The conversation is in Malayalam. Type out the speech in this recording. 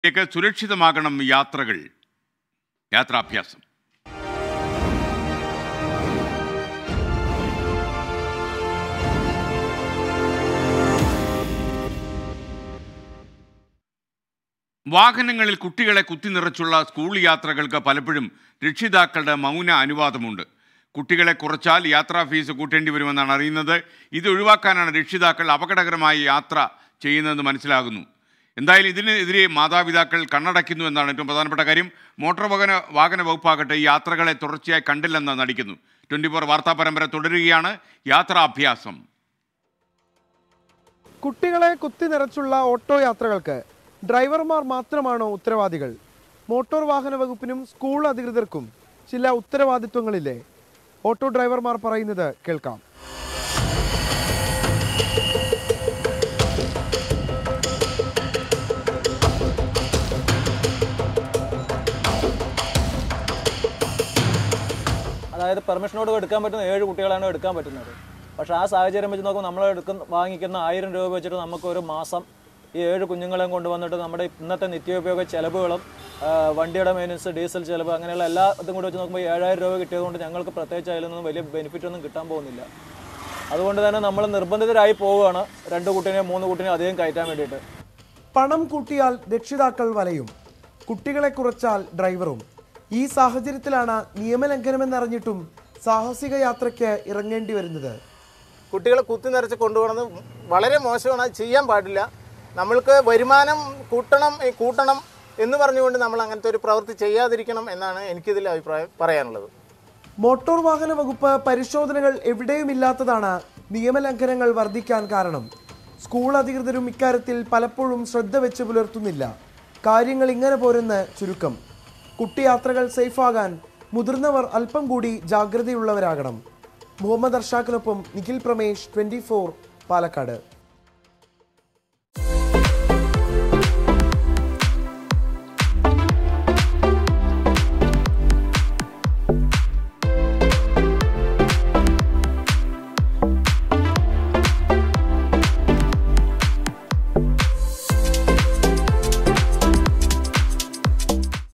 ലേക്ക് സുരക്ഷിതമാകണം യാത്രകൾ യാത്രാഭ്യാസം വാഹനങ്ങളിൽ കുട്ടികളെ കുത്തിനിറച്ചുള്ള സ്കൂൾ യാത്രകൾക്ക് പലപ്പോഴും രക്ഷിതാക്കളുടെ മൗന അനുവാദമുണ്ട് കുട്ടികളെ കുറച്ചാൽ യാത്രാ ഫീസ് കൂട്ടേണ്ടി വരുമെന്നാണ് അറിയുന്നത് ഇത് ഒഴിവാക്കാനാണ് രക്ഷിതാക്കൾ അപകടകരമായ യാത്ര ചെയ്യുന്നതെന്ന് മനസ്സിലാകുന്നു എന്തായാലും ഇതിനെതിരെ മാതാപിതാക്കൾ കണ്ണടയ്ക്കുന്നു എന്നാണ് ഏറ്റവും പ്രധാനപ്പെട്ട കാര്യം മോട്ടോർ വാഹന വാഹന വകുപ്പാകട്ടെ ഈ യാത്രകളെ തുടർച്ചയായി കണ്ടില്ലെന്ന് നടിക്കുന്നു ട്വൻറ്റി ഫോർ വാർത്താ പരമ്പര തുടരുകയാണ് യാത്രാഭ്യാസം കുട്ടികളെ കുത്തി നിറച്ചുള്ള ഓട്ടോ യാത്രകൾക്ക് ഡ്രൈവർമാർ മാത്രമാണോ ഉത്തരവാദികൾ മോട്ടോർ വാഹന വകുപ്പിനും സ്കൂൾ അധികൃതർക്കും ചില ഉത്തരവാദിത്വങ്ങളില്ലേ ഓട്ടോ ഡ്രൈവർമാർ പറയുന്നത് കേൾക്കാം അതായത് പെർമിഷനോട് എടുക്കാൻ പറ്റുന്ന ഏഴ് കുട്ടികളാണ് എടുക്കാൻ പറ്റുന്നത് പക്ഷേ ആ സാഹചര്യം വെച്ച് നോക്കുമ്പോൾ നമ്മൾ എടുക്കുന്ന വാങ്ങിക്കുന്ന ആയിരം രൂപ വെച്ചിട്ട് നമുക്ക് ഒരു മാസം ഈ ഏഴ് കുഞ്ഞുങ്ങളെയും കൊണ്ടുവന്നിട്ട് നമ്മുടെ ഇന്നത്തെ നിത്യോപയോഗ ചെലവുകളും ആ, വണ്ടിയുടെ മെയിനൻസ് ഡീസൽ ചെലവ് അങ്ങനെയുള്ള എല്ലാ ഇതും കൂടി വെച്ച് നോക്കുമ്പോൾ ഏഴായിരം രൂപ കിട്ടിയതുകൊണ്ട് ഞങ്ങൾക്ക് പ്രത്യേകിച്ച് അതിൽ നിന്നും വലിയ ബെനിഫിറ്റ് ഒന്നും കിട്ടാൻ പോകുന്നില്ല അതുകൊണ്ട് തന്നെ നമ്മൾ നിർബന്ധിതരായി പോവുകയാണ് രണ്ട് കുട്ടീനെയും മൂന്ന് കുട്ടീനെയും അധികം കയറ്റാൻ വേണ്ടിയിട്ട് പണം കൂട്ടിയാൽ രക്ഷിതാക്കൾ വലയും കുട്ടികളെ കുറച്ചാൽ ഡ്രൈവറും ഈ സാഹചര്യത്തിലാണ് നിയമലംഘനമെന്നറിഞ്ഞിട്ടും സാഹസിക യാത്രയ്ക്ക് ഇറങ്ങേണ്ടി വരുന്നത് കുട്ടികളെ കുത്തി നിറച്ച് കൊണ്ടുപോകുന്നത് വളരെ മോശമാണ് അത് ചെയ്യാൻ പാടില്ല നമ്മൾക്ക് വരുമാനം കൂട്ടണം ഏ, കൂട്ടണം എന്ന് പറഞ്ഞുകൊണ്ട് നമ്മൾ അങ്ങനത്തെ ഒരു പ്രവൃത്തി ചെയ്യാതിരിക്കണം എന്നാണ് എനിക്കിതിൽ അഭിപ്രായം പറയാനുള്ളത് മോട്ടോർ വാഹന വകുപ്പ് പരിശോധനകൾ എവിടെയുമില്ലാത്തതാണ് നിയമലംഘനങ്ങൾ വർദ്ധിക്കാൻ കാരണം സ്കൂൾ അധികൃതരും ഇക്കാര്യത്തിൽ പലപ്പോഴും ശ്രദ്ധ വെച്ച് പുലർത്തുന്നില്ല കാര്യങ്ങൾ ഇങ്ങനെ പോരെന്ന് ചുരുക്കം കുട്ടിയാത്രകൾ സേഫാകാൻ മുതിർന്നവർ അല്പം കൂടി ജാഗ്രതയുള്ളവരാകണം മുഹമ്മദ് അർഷാഖിനൊപ്പം നിഖിൽ പ്രമേഷ് ട്വന്റി പാലക്കാട്